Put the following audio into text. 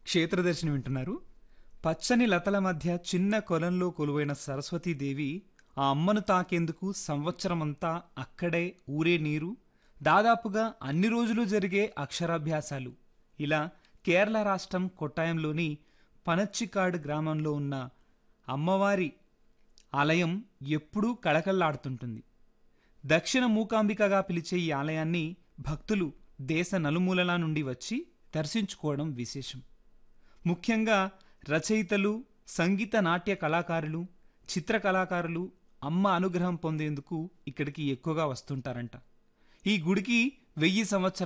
క్షేత్రదర్శిని వింటున్నారు పచ్చని లతల మధ్య చిన్న కొలంలో కొలువైన సరస్వతీదేవి ఆ అమ్మను తాకేందుకు సంవత్సరమంతా అక్కడే ఊరే నీరు దాదాపుగా అన్ని రోజులు జరిగే అక్షరాభ్యాసాలు ఇలా కేరళ రాష్ట్రం కొట్టాయంలోని పనచ్చికాడు గ్రామంలో ఉన్న అమ్మవారి ఆలయం ఎప్పుడూ కళకళలాడుతుంటుంది దక్షిణ మూకాంబికగా పిలిచే ఈ ఆలయాన్ని భక్తులు దేశ నలుమూలలా నుండి వచ్చి దర్శించుకోవడం విశేషం ముఖ్యంగా రచయితలు సంగీత నాట్య కళాకారులు చిత్ర కళాకారులు అమ్మ అనుగ్రహం పొందేందుకు ఇక్కడికి ఎక్కువగా వస్తుంటారంట ఈ గుడికి వెయ్యి సంవత్సరాల